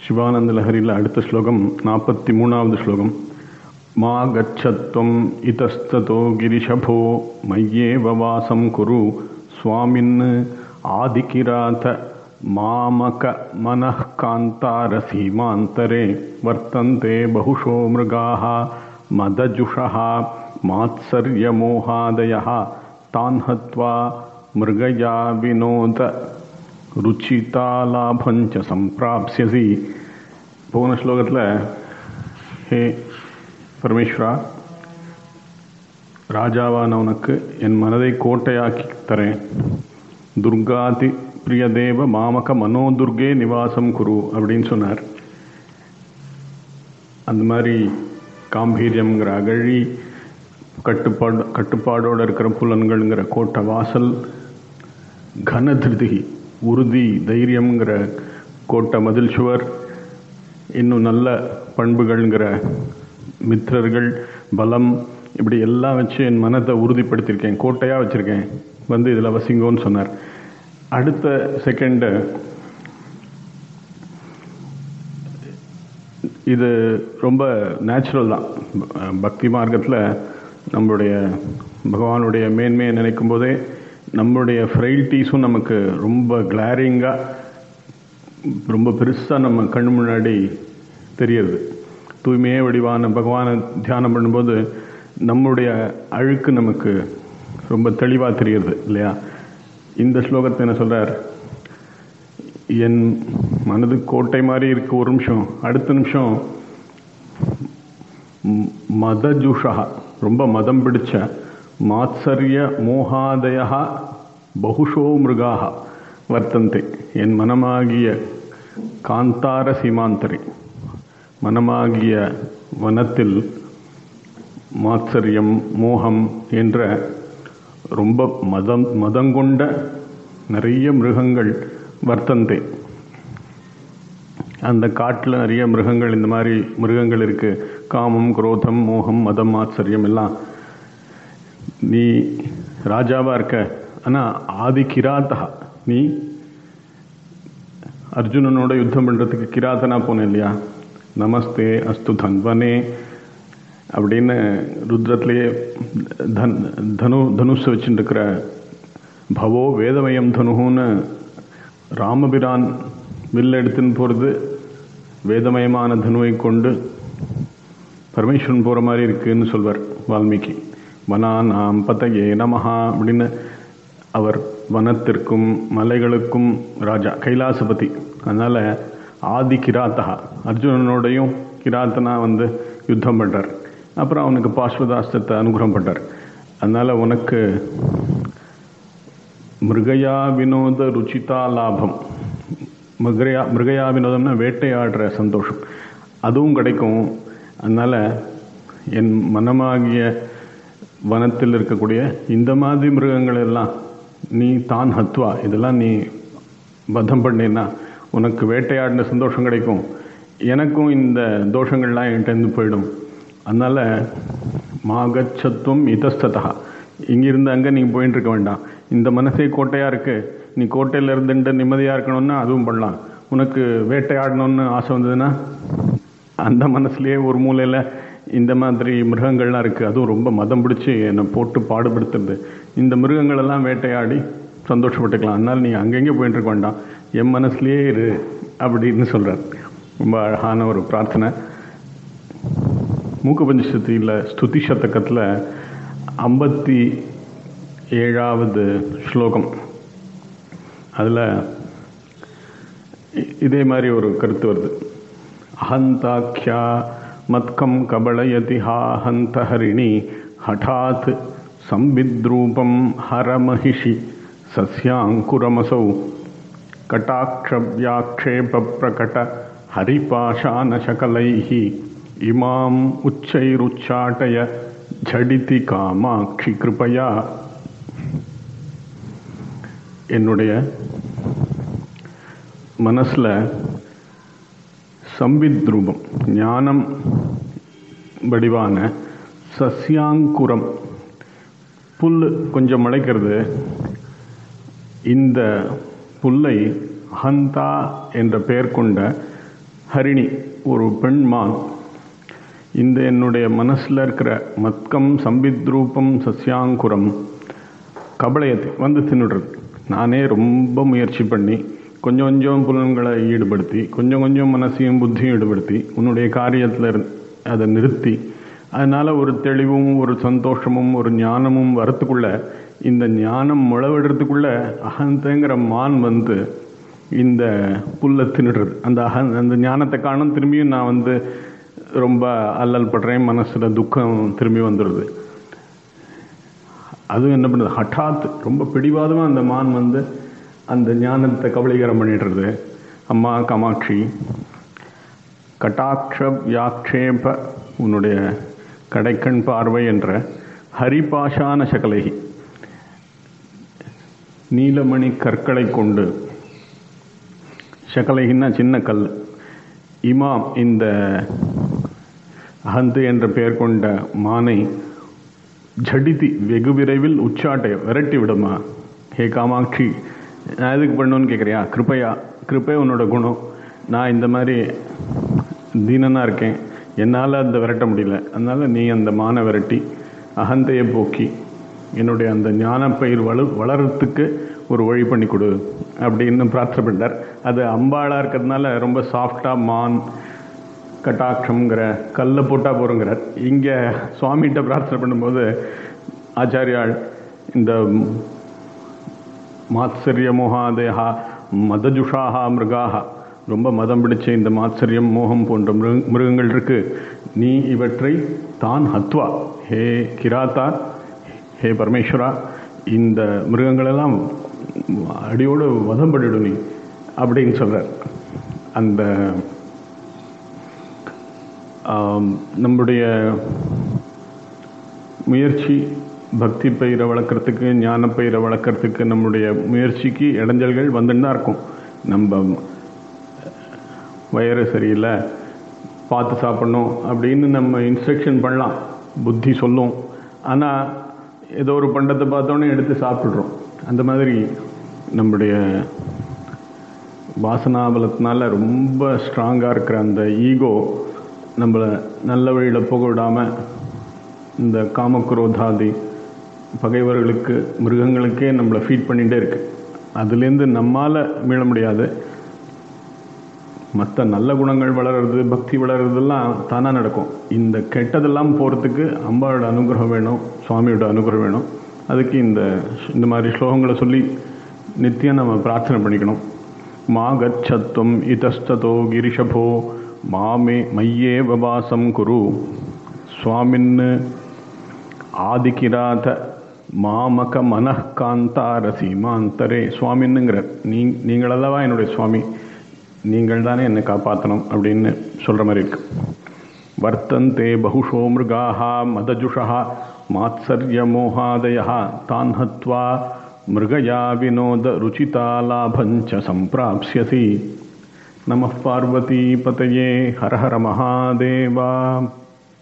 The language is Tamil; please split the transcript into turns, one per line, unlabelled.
சிவானந்த லஹரியில் அடுத்த ஸ்லோகம் நாற்பத்தி மூணாவது ஸ்லோகம் மா கச்சத்வம் இதஸ்ததோ கிரிஷபோ மய்யேவ வாசம் குரு சுவாமின் ஆதிகிராத மாமக மனः காந்தாரசீமாந்தரே வர்த்தन्ते बहुशो मृगाः मदजुषः मात्सर्यमोहादयः तान् हत्वा मृगया विनोद ருச்சிதாலாபஞ்ச சம்பிராப்சியசி போன ஸ்லோகத்தில் ஹே பரமேஸ்வரா ராஜாவான உனக்கு என் மனதை கோட்டையாக்கி தரேன் துர்காதி பிரியதேவ மாமக மனோதுர்கே நிவாசம் குரு அப்படின்னு சொன்னார் அந்த மாதிரி காம்பீரியம்ங்கிற அகழி கட்டுப்பாடு கட்டுப்பாடோடு இருக்கிற புலன்கள்ங்கிற கோட்டை வாசல் கனதிருதி உறுதி தைரியம்ங்கிற கோட்டை மதில் சுவர் இன்னும் நல்ல பண்புகள்ங்கிற மித்திரர்கள் பலம் இப்படி எல்லாம் வச்சு என் மனத்தை உறுதிப்படுத்தியிருக்கேன் கோட்டையாக வச்சுருக்கேன் வந்து இதில் வசிங்கோன்னு சொன்னார் அடுத்த செகண்டு இது ரொம்ப நேச்சுரல் தான் பக்தி மார்க்கத்தில் நம்மளுடைய பகவானுடைய மேன்மையை நினைக்கும் போதே நம்மளுடைய ஃப்ரைல்ட்டிஸும் நமக்கு ரொம்ப கிளாரிங்காக ரொம்ப பெருசாக நம்ம கண் முன்னாடி தெரியுது தூய்மையே வடிவான பகவானை தியானம் பண்ணும்போது நம்முடைய அழுக்கு நமக்கு ரொம்ப தெளிவாக தெரியுது இல்லையா இந்த ஸ்லோகத்தை என்ன சொல்கிறார் என் மனது கோட்டை மாதிரி இருக்கு ஒரு நிமிஷம் அடுத்த நிமிஷம் மதஜுஷா ரொம்ப மதம் பிடிச்ச மாத்சரிய மோகாதயா பகுஷோ மிருகாக வர்த்தந்தை என் மனமாகிய காந்தார சீமாந்தரி மனமாகிய வனத்தில் மாத்சரியம் மோகம் என்ற ரொம்ப மதம் மதங்கொண்ட நிறைய மிருகங்கள் வர்த்தந்தை அந்த காட்டில் நிறைய மிருகங்கள் இந்த மாதிரி மிருகங்கள் இருக்குது காமம் குரோதம் மோகம் மதம் ஆச்சரியம் எல்லாம் நீ ராஜாவாக இருக்க ஆனால் ஆதி கிராத்தா நீ அர்ஜுனனோட யுத்தம் பண்ணுறதுக்கு கிராத்தனா போன இல்லையா நமஸ்தே அஸ்து தன்வனே அப்படின்னு ருத்ரத்திலேயே தன் தனு தனுஷ் வச்சுட்டு இருக்கிற பவோ வேதமயம் தனுன்னு ராமபிரான் வில் எடுத்துன்னு போகிறது வேதமயமான தனுவை கொண்டு பரமேஸ்வரன் போகிற மாதிரி இருக்குன்னு சொல்வார் வால்மீகி வனானாம் பதையே நமஹா அப்படின்னு அவர் வனத்திற்கும் மலைகளுக்கும் ராஜா கைலாசபதி அதனால் ஆதி கிராத்தா அர்ஜுனனோடையும் கிராத்தனா வந்து யுத்தம் பண்ணுறார் அப்புறம் அவனுக்கு பாஸ்வதாஸ்திரத்தை அனுகிரகம் பண்ணுறார் அதனால் உனக்கு மிருகயா வினோத ருச்சிதா லாபம் மிருகயா மிருகயா வினோதம்னா வேட்டையாடுற சந்தோஷம் அதுவும் கிடைக்கும் அதனால் என் மனமாகிய வனத்தில் இருக்கக்கூடிய இந்த மாதிரி மிருகங்கள் எல்லாம் நீ தான் ஹத்வா இதெல்லாம் நீ பதம் பண்ணேன்னா உனக்கு வேட்டையாடின சந்தோஷம் கிடைக்கும் எனக்கும் இந்த தோஷங்கள்லாம் என்கிட்டருந்து போயிடும் அதனால் மாகச்சத்துவம் இதஸ்ததா இங்கிருந்து அங்கே நீங்கள் போயின்னு இருக்க வேண்டாம் இந்த மனசே கோட்டையாக இருக்குது நீ கோட்டையில் இருந்துட்டு நிம்மதியாக இருக்கணும்னா அதுவும் பண்ணலாம் உனக்கு வேட்டையாடணும்னு ஆசை வந்ததுன்னா அந்த மனசுலேயே ஒரு மூலையில் இந்த மாதிரி மிருகங்கள்லாம் இருக்குது அதுவும் ரொம்ப மதம் பிடிச்சி என்னை போட்டு பாடுபடுத்துறது இந்த மிருகங்களெல்லாம் வேட்டையாடி சந்தோஷப்பட்டுக்கலாம் அதனால் நீ அங்கங்கே போயிட்டு இருக்க வேண்டாம் என் மனசுலேயே இரு அப்படின்னு சொல்கிறார் ரொம்ப அழகான ஒரு பிரார்த்தனை மூக்க பஞ்சசத்தியில் ஸ்துதி சதக்கத்தில் ஐம்பத்தி ஏழாவது ஸ்லோகம் அதில் இதே மாதிரி ஒரு கருத்து வருது அஹந்தாக்கியா மத்கம் கபளயதி ஹாஹந்த ஹரிணி ஹடாத் சம்பித்ரூபம் ஹரமஹிஷி சஸ்யாங்குரமசௌ கட்டாட்சவியாக்ஷேப பிரகட ஹரிபாஷானசகலைः இமாம் உச்சைருச்சாட்டய ஜடிதி காமாட்சி கிருபையா என்னுடைய மனசில் சம்பித் ரூபம் ஞானம் வடிவான சஸ்யாங்குரம் புல் கொஞ்சம் முளைக்கிறது இந்த புல்லை ஹந்தா என்ற பெயர் கொண்ட ஹரிணி ஒரு பெண் மான் இந்த என்னுடைய மனசில் இருக்கிற மத்கம் சம்பித்ரூபம் சஸ்யாங்குரம் கபளையத்தை வந்து தின்னுடுறது நானே ரொம்ப முயற்சி பண்ணி கொஞ்சம் கொஞ்சம் புலன்களை ஈடுபடுத்தி கொஞ்சம் கொஞ்சம் மனசையும் புத்தியும் ஈடுபடுத்தி உன்னுடைய காரியத்தில் அதை நிறுத்தி அதனால் ஒரு தெளிவும் ஒரு சந்தோஷமும் ஒரு ஞானமும் வரத்துக்குள்ள இந்த ஞானம் முளவிடுறதுக்குள்ள அகந்தங்கிற மான் வந்து இந்த புல்லை தின்னுடுறது அந்த அகன் அந்த ஞானத்தை காணும் திரும்பியும் நான் வந்து ரொம்ப அல்லல் படுறேன் மனசில் துக்கம் திரும்பி வந்துடுது அதுவும் என்ன பண்ணுது ஹட்டாத் ரொம்ப பிடிவாதமாக அந்த மான் வந்து அந்த ஞானத்தை கபலீகரம் பண்ணிடுறது அம்மா காமாட்சி கட்டாட்ச வியாக்ஷேப உன்னுடைய கடைக்கண் பார்வை என்ற ஹரிபாஷான சகலகி நீலமணி கற்களை கொண்டு சகலகின்னா சின்ன கல் இமாம் இந்த அகந்து என்ற பெயர் கொண்ட மானை ஜடிதி வெகு விரைவில் உச்சாட்டை விரட்டி விடுமா ஹே காமாட்சி நான் எதுக்கு பண்ணணும்னு கேட்குறியா கிருப்பையா கிருப்பை உன்னோட குணம் நான் இந்த மாதிரி தீனனாக இருக்கேன் என்னால் அந்த விரட்ட முடியல அதனால் நீ அந்த மானை விரட்டி அகந்தையை போக்கி என்னுடைய அந்த ஞானப்பயிர் வளு வளர்கிறதுக்கு ஒரு வழி பண்ணி கொடு அப்படின்னு பிரார்த்தனை பண்ணார் அது அம்பாளாக இருக்கிறதுனால ரொம்ப சாஃப்டாக மான் கட்டாட்சம்ங்கிற கல்லை போட்டால் போகிறோங்கிறார் இங்கே சுவாமிகிட்ட பிரார்த்தனை பண்ணும்போது ஆச்சாரியாள் இந்த மாத்சரிய மோகாதேகா மதஜுஷாகா மிருகாகா ரொம்ப மதம் பிடிச்ச இந்த மாத்சரியம் மோகம் போன்ற மிருக மிருகங்கள் இருக்கு நீ இவற்றை தான் ஹத்வா ஹே கிராத்தா ஹே பரமேஸ்வரா இந்த மிருகங்களெல்லாம் அடியோடு வதம் பண்ணிடும் நீ அப்படின்னு சொல்கிறார் அந்த நம்முடைய முயற்சி பக்தி பயிரை வளர்க்குறதுக்கு ஞான பயிரை வளர்க்குறதுக்கு நம்முடைய முயற்சிக்கு இடைஞ்சல்கள் வந்துன்னு தான் இருக்கும் நம்ம வயிறு சரியில்லை பார்த்து சாப்பிட்ணும் அப்படின்னு நம்ம இன்ஸ்ட்ரக்ஷன் பண்ணலாம் புத்தி சொல்லும் ஆனால் ஏதோ ஒரு பண்டத்தை பார்த்தோன்னே எடுத்து சாப்பிட்றோம் அந்த மாதிரி நம்முடைய வாசனாபலத்தினால ரொம்ப ஸ்ட்ராங்காக இருக்கிற அந்த ஈகோ நம்மளை நல்ல வழியில் போக விடாமல் இந்த காமக்ரோதாதி பகைவர்களுக்கு மிருகங்களுக்கே நம்மளை ஃபீட் பண்ணிகிட்டே இருக்கு அதுலேருந்து நம்மால் மீள முடியாது மற்ற நல்ல குணங்கள் வளர்கிறது பக்தி வளர்றதெல்லாம் தானாக நடக்கும் இந்த கெட்டதெல்லாம் போகிறதுக்கு அம்பாவோட அனுகிரகம் வேணும் சுவாமியோட அனுகிரகம் வேணும் அதுக்கு இந்த இந்த மாதிரி ஸ்லோகங்களை சொல்லி நித்தியம் நம்ம பிரார்த்தனை பண்ணிக்கணும் மா கச்சத்துவம் இதஸ்ததோ கிரிஷபோ மாமே மையே வபாசம் குரு சுவாமின்னு ஆதிகிராத மாமக மனக்காந்தார சீமாந்தரே சுவாமின்னுங்கிற நீ நீங்களல்லவா என்னுடைய சுவாமி நீங்கள் தானே என்னை காப்பாற்றணும் அப்படின்னு சொல்கிற மாதிரி இருக்கு வர்த்தந்தே பகுஷோ மிருகாக மதஜுஷா மாத்சர்யமோகாதய தான் ஹத்வா மிருகயா வினோத ருச்சிதாலாபஞ்ச சம்பிராப்ஸ்யசி நம பார்வதி பதையே ஹர ஹர மகாதேவா